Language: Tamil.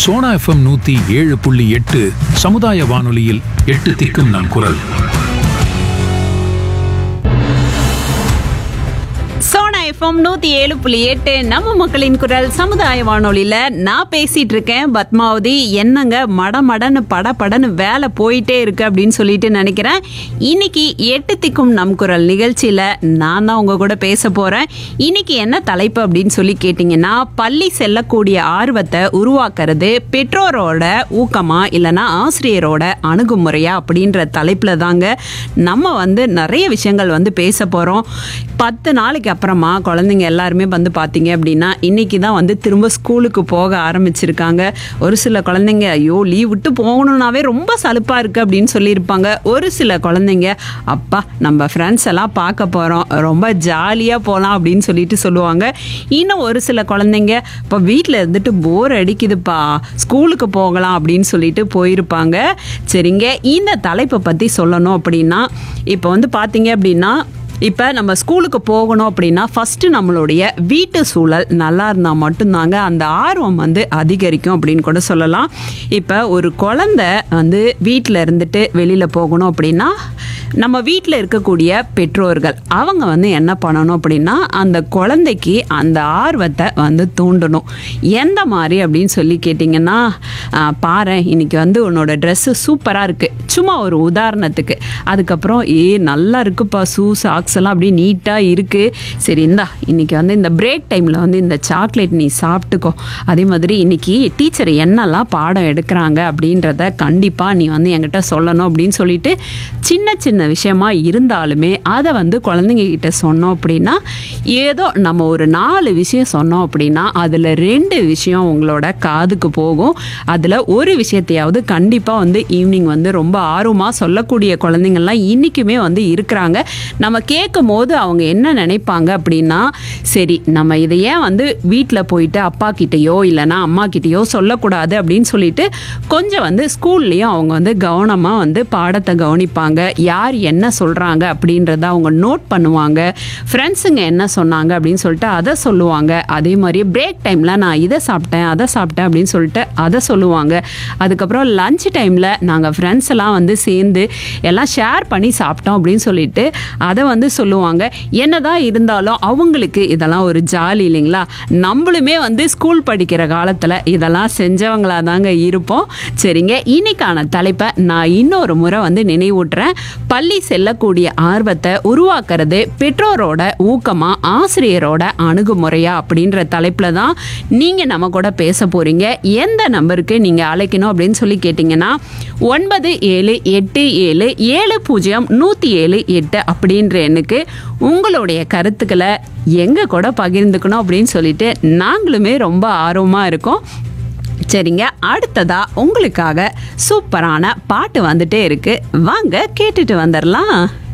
சோனா எஃப்எம் நூத்தி ஏழு புள்ளி எட்டு சமுதாய வானொலியில் எட்டு திக்கும் நம் குரல் சோனா எஃப்எம் நூத்தி ஏழு புள்ளி எட்டு நம்ம மக்களின் குரல் சமுதாய வானொலியில நான் பேசிட்டு இருக்கேன் பத்மாவதி என்னங்க மட மடன்னு பட படன்னு வேலை போயிட்டே இருக்கு அப்படின்னு சொல்லிட்டு நினைக்கிறேன் இன்னைக்கு எட்டு திக்கும் நம் குரல் நிகழ்ச்சியில நான் தான் உங்க கூட பேச போறேன் இன்னைக்கு என்ன தலைப்பு அப்படின்னு சொல்லி கேட்டிங்கன்னா பள்ளி செல்லக்கூடிய ஆர்வத்தை உருவாக்குறது பெற்றோரோட ஊக்கமா இல்லைன்னா ஆசிரியரோட அணுகுமுறையா அப்படின்ற தலைப்புல தாங்க நம்ம வந்து நிறைய விஷயங்கள் வந்து பேச போறோம் பத்து நாளைக்கு அப்புறமா குழந்தைங்க எல்லாருமே வந்து பார்த்தீங்க அப்படின்னா இன்னைக்கு தான் வந்து திரும்ப ஸ்கூலுக்கு போக ஆரம்பிச்சிருக்காங்க ஒரு சில குழந்தைங்க ஐயோ லீவ் விட்டு போகணுன்னாவே ரொம்ப சலுப்பா இருக்கு அப்படின்னு சொல்லியிருப்பாங்க ஒரு சில குழந்தைங்க அப்பா நம்ம ஃப்ரெண்ட்ஸ் எல்லாம் பார்க்க போகிறோம் ரொம்ப ஜாலியாக போகலாம் அப்படின்னு சொல்லிட்டு சொல்லுவாங்க இன்னும் ஒரு சில குழந்தைங்க இப்போ வீட்டில் இருந்துட்டு போர் அடிக்குதுப்பா ஸ்கூலுக்கு போகலாம் அப்படின்னு சொல்லிட்டு போயிருப்பாங்க சரிங்க இந்த தலைப்பை பற்றி சொல்லணும் அப்படின்னா இப்போ வந்து பார்த்தீங்க அப்படின்னா இப்போ நம்ம ஸ்கூலுக்கு போகணும் அப்படின்னா ஃபஸ்ட்டு நம்மளுடைய வீட்டு சூழல் நல்லா இருந்தால் மட்டும்தாங்க அந்த ஆர்வம் வந்து அதிகரிக்கும் அப்படின்னு கூட சொல்லலாம் இப்போ ஒரு குழந்தை வந்து வீட்டில் இருந்துட்டு வெளியில் போகணும் அப்படின்னா நம்ம வீட்டில் இருக்கக்கூடிய பெற்றோர்கள் அவங்க வந்து என்ன பண்ணணும் அப்படின்னா அந்த குழந்தைக்கு அந்த ஆர்வத்தை வந்து தூண்டணும் எந்த மாதிரி அப்படின்னு சொல்லி கேட்டிங்கன்னா பாரு இன்னைக்கு வந்து உன்னோட ட்ரெஸ்ஸு சூப்பராக இருக்குது சும்மா ஒரு உதாரணத்துக்கு அதுக்கப்புறம் ஏ நல்லா இருக்குப்பா ஷூ சாக்ஸ் எல்லாம் அப்படியே நீட்டாக இருக்குது சரி இந்தா இன்னைக்கு வந்து இந்த பிரேக் டைமில் வந்து இந்த சாக்லேட் நீ சாப்பிட்டுக்கோ அதே மாதிரி இன்னைக்கு டீச்சர் என்னெல்லாம் பாடம் எடுக்கிறாங்க அப்படின்றத கண்டிப்பாக நீ வந்து என்கிட்ட சொல்லணும் அப்படின்னு சொல்லிட்டு சின்ன சின்ன விஷயமா இருந்தாலுமே அதை வந்து குழந்தைங்க கிட்ட சொன்னோம் அப்படின்னா ஏதோ நம்ம ஒரு நாலு விஷயம் சொன்னோம் அப்படின்னா அதில் ரெண்டு விஷயம் உங்களோட காதுக்கு போகும் அதில் ஒரு விஷயத்தையாவது கண்டிப்பாக வந்து ஈவினிங் வந்து ரொம்ப ஆர்வமாக சொல்லக்கூடிய குழந்தைங்கள்லாம் இன்றைக்குமே வந்து இருக்கிறாங்க நம்ம கேட்கும் போது அவங்க என்ன நினைப்பாங்க அப்படின்னா சரி நம்ம இதை ஏன் வந்து வீட்டில் போயிட்டு அப்பா கிட்டேயோ இல்லைன்னா அம்மா கிட்டேயோ சொல்லக்கூடாது அப்படின்னு சொல்லிட்டு கொஞ்சம் வந்து ஸ்கூல்லையும் அவங்க வந்து கவனமாக வந்து பாடத்தை கவனிப்பாங்க யார் என்ன சொல்கிறாங்க அப்படின்றத அவங்க நோட் பண்ணுவாங்க ஃப்ரெண்ட்ஸுங்க என்ன சொன்னாங்க அப்படின்னு சொல்லிட்டு அதை சொல்லுவாங்க அதே மாதிரி பிரேக் டைமில் நான் இதை சாப்பிட்டேன் அதை சாப்பிட்டேன் அப்படின்னு சொல்லிட்டு அதை சொல்லுவாங்க அதுக்கப்புறம் லஞ்ச் டைமில் நாங்கள் ஃப்ரெண்ட்ஸ் எல்லாம் வந்து சேர்ந்து எல்லாம் ஷேர் பண்ணி சாப்பிட்டோம் அப்படின்னு சொல்லிட்டு அதை வந்து சொல்லுவாங்க என்னதான் இருந்தாலும் அவங்களுக்கு இதெல்லாம் ஒரு ஜாலி இல்லைங்களா நம்மளுமே வந்து ஸ்கூல் படிக்கிற காலத்தில் இதெல்லாம் செஞ்சவங்களா தாங்க இருப்போம் சரிங்க இன்னைக்கான தலைப்பை நான் இன்னொரு முறை வந்து நினைவூட்டுறேன் பள்ளி செல்லக்கூடிய ஆர்வத்தை உருவாக்குறது பெற்றோரோட ஊக்கமா ஆசிரியரோட அணுகுமுறையா அப்படின்ற தலைப்பில் தான் நீங்கள் நம்ம கூட பேச போறீங்க எந்த நம்பருக்கு நீங்கள் அழைக்கணும் அப்படின்னு சொல்லி கேட்டிங்கன்னா ஒன்பது ஏழு எட்டு ஏழு ஏழு பூஜ்ஜியம் நூற்றி ஏழு எட்டு அப்படின்ற எண்ணுக்கு உங்களுடைய கருத்துக்களை எங்கள் கூட பகிர்ந்துக்கணும் அப்படின்னு சொல்லிட்டு நாங்களுமே ரொம்ப ஆர்வமாக இருக்கோம் சரிங்க அடுத்ததா உங்களுக்காக சூப்பரான பாட்டு வந்துட்டே இருக்கு வாங்க கேட்டுட்டு வந்துடலாம்